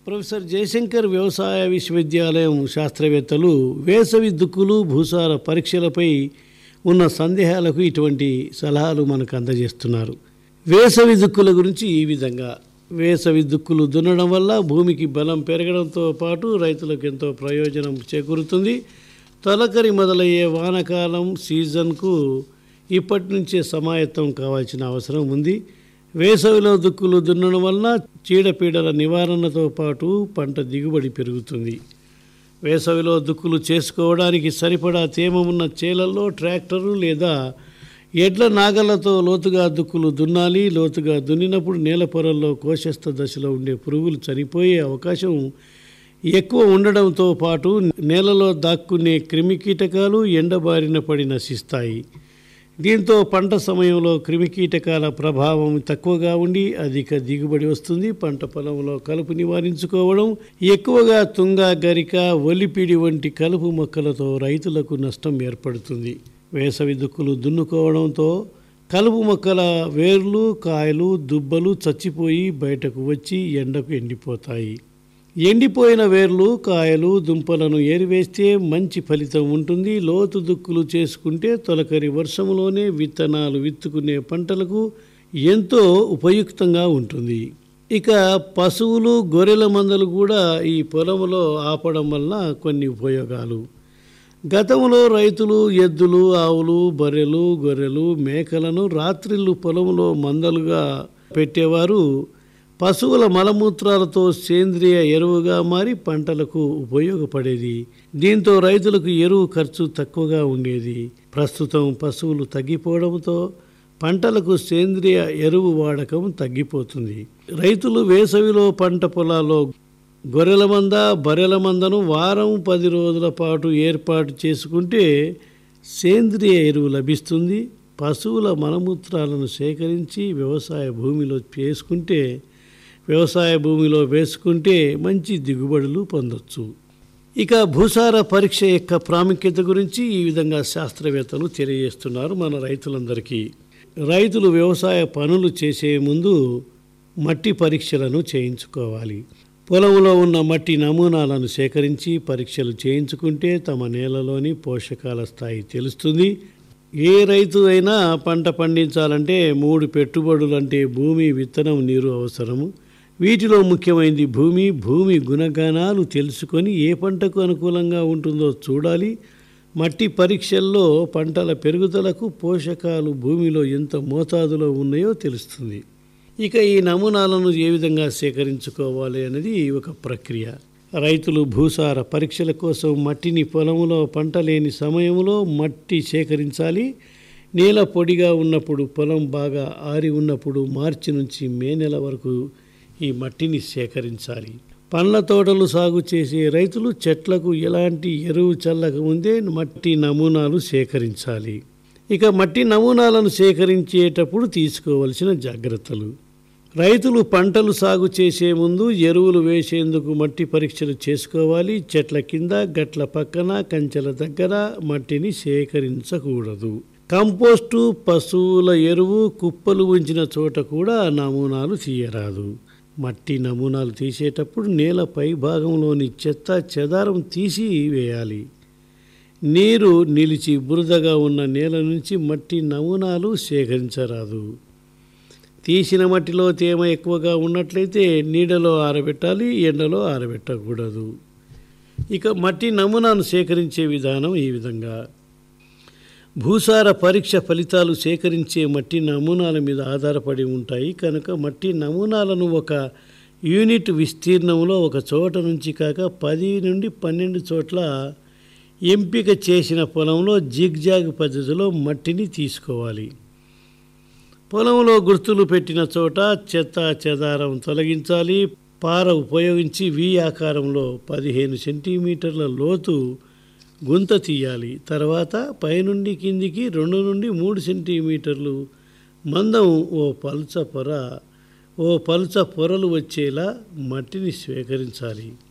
professor Jayashankar వ్యవసాయ విశ్వవిద్యాలయం శాస్త్రవేత్తలు వేసవి దుక్కులు భూసార పరీక్షలపై ఉన్న సందేహాలకు ఇటువంటి సలహాలు మనకు అందజేస్తున్నారు వేసవి దుక్కుల గురించి ఈ విధంగా వేసవి దుక్కులు దున్నడం వల్ల భూమికి బలం పెరగడంతో పాటు రైతులకు ఎంతో ప్రయోజనం చేకూరుతుంది తొలకరి మొదలయ్యే వానకాలం సీజన్కు ఇప్పటి నుంచే సమాయత్తం కావాల్సిన అవసరం ఉంది వేసవిలో దుక్కులు దున్నడం వలన చీడపీడల నివారణతో పాటు పంట దిగుబడి పెరుగుతుంది వేసవిలో దుక్కులు చేసుకోవడానికి సరిపడా తేమ ఉన్న చేలల్లో ట్రాక్టరు లేదా ఎడ్ల నాగళ్లతో లోతుగా దుక్కులు దున్నాలి లోతుగా దున్నినప్పుడు నేల పొరల్లో కోశస్థ దశలో ఉండే పురుగులు చనిపోయే అవకాశం ఎక్కువ ఉండడంతో పాటు నేలలో దాక్కునే క్రిమికీటకాలు ఎండబారిన పడి నశిస్తాయి దీంతో పంట సమయంలో క్రిమికీటకాల ప్రభావం తక్కువగా ఉండి అధిక దిగుబడి వస్తుంది పంట పొలంలో కలుపు నివారించుకోవడం ఎక్కువగా తుంగ గరిక ఒలిపిడి వంటి కలుపు మొక్కలతో రైతులకు నష్టం ఏర్పడుతుంది వేసవి దుక్కులు దున్నుకోవడంతో కలుపు మొక్కల వేర్లు కాయలు దుబ్బలు చచ్చిపోయి బయటకు వచ్చి ఎండకు ఎండిపోతాయి ఎండిపోయిన వేర్లు కాయలు దుంపలను ఏరివేస్తే మంచి ఫలితం ఉంటుంది లోతు దుక్కులు చేసుకుంటే తొలకరి వర్షంలోనే విత్తనాలు విత్తుకునే పంటలకు ఎంతో ఉపయుక్తంగా ఉంటుంది ఇక పశువులు గొర్రెల మందలు కూడా ఈ పొలంలో ఆపడం వల్ల కొన్ని ఉపయోగాలు గతంలో రైతులు ఎద్దులు ఆవులు బర్రెలు గొర్రెలు మేకలను రాత్రిళ్ళు పొలంలో మందలుగా పెట్టేవారు పశువుల మలమూత్రాలతో సేంద్రియ ఎరువుగా మారి పంటలకు ఉపయోగపడేది దీంతో రైతులకు ఎరువు ఖర్చు తక్కువగా ఉండేది ప్రస్తుతం పశువులు తగ్గిపోవడంతో పంటలకు సేంద్రియ ఎరువు వాడకం తగ్గిపోతుంది రైతులు వేసవిలో పంట పొలాల్లో గొర్రెల మంద బర్రెల మందను వారం పది రోజుల పాటు ఏర్పాటు చేసుకుంటే సేంద్రియ ఎరువు లభిస్తుంది పశువుల మలమూత్రాలను సేకరించి వ్యవసాయ భూమిలో చేసుకుంటే వ్యవసాయ భూమిలో వేసుకుంటే మంచి దిగుబడులు పొందొచ్చు ఇక భూసార పరీక్ష యొక్క ప్రాముఖ్యత గురించి ఈ విధంగా శాస్త్రవేత్తలు తెలియజేస్తున్నారు మన రైతులందరికీ రైతులు వ్యవసాయ పనులు చేసే ముందు మట్టి పరీక్షలను చేయించుకోవాలి పొలంలో ఉన్న మట్టి నమూనాలను సేకరించి పరీక్షలు చేయించుకుంటే తమ నేలలోని పోషకాల స్థాయి తెలుస్తుంది ఏ రైతు అయినా పంట పండించాలంటే మూడు పెట్టుబడులు అంటే భూమి విత్తనం నీరు అవసరము వీటిలో ముఖ్యమైనది భూమి భూమి గుణగణాలు తెలుసుకొని ఏ పంటకు అనుకూలంగా ఉంటుందో చూడాలి మట్టి పరీక్షల్లో పంటల పెరుగుదలకు పోషకాలు భూమిలో ఎంత మోతాదులో ఉన్నాయో తెలుస్తుంది ఇక ఈ నమూనాలను ఏ విధంగా సేకరించుకోవాలి అనేది ఒక ప్రక్రియ రైతులు భూసార పరీక్షల కోసం మట్టిని పొలంలో పంట లేని సమయంలో మట్టి సేకరించాలి నేల పొడిగా ఉన్నప్పుడు పొలం బాగా ఆరి ఉన్నప్పుడు మార్చి నుంచి మే నెల వరకు ఈ మట్టిని సేకరించాలి పండ్ల తోటలు సాగు చేసే రైతులు చెట్లకు ఎలాంటి ఎరువు చల్లక ముందే మట్టి నమూనాలు సేకరించాలి ఇక మట్టి నమూనాలను సేకరించేటప్పుడు తీసుకోవలసిన జాగ్రత్తలు రైతులు పంటలు సాగు చేసే ముందు ఎరువులు వేసేందుకు మట్టి పరీక్షలు చేసుకోవాలి చెట్ల కింద గట్ల పక్కన కంచెల దగ్గర మట్టిని సేకరించకూడదు కంపోస్టు పశువుల ఎరువు కుప్పలు ఉంచిన చోట కూడా నమూనాలు తీయరాదు మట్టి నమూనాలు తీసేటప్పుడు నేల పై భాగంలోని చెత్త చెదారం తీసి వేయాలి నీరు నిలిచి బురదగా ఉన్న నేల నుంచి మట్టి నమూనాలు సేకరించరాదు తీసిన మట్టిలో తేమ ఎక్కువగా ఉన్నట్లయితే నీడలో ఆరబెట్టాలి ఎండలో ఆరబెట్టకూడదు ఇక మట్టి నమూనాను సేకరించే విధానం ఈ విధంగా భూసార పరీక్ష ఫలితాలు సేకరించే మట్టి నమూనాల మీద ఆధారపడి ఉంటాయి కనుక మట్టి నమూనాలను ఒక యూనిట్ విస్తీర్ణంలో ఒక చోట నుంచి కాక పది నుండి పన్నెండు చోట్ల ఎంపిక చేసిన పొలంలో జిగ్జాగ్ పద్ధతిలో మట్టిని తీసుకోవాలి పొలంలో గుర్తులు పెట్టిన చోట చెత్త చెదారం తొలగించాలి పార ఉపయోగించి వి ఆకారంలో పదిహేను సెంటీమీటర్ల లోతు గుంత తీయాలి తర్వాత పైనుండి కిందికి రెండు నుండి మూడు సెంటీమీటర్లు మందం ఓ పల్చ పొర ఓ పల్చ పొరలు వచ్చేలా మట్టిని స్వీకరించాలి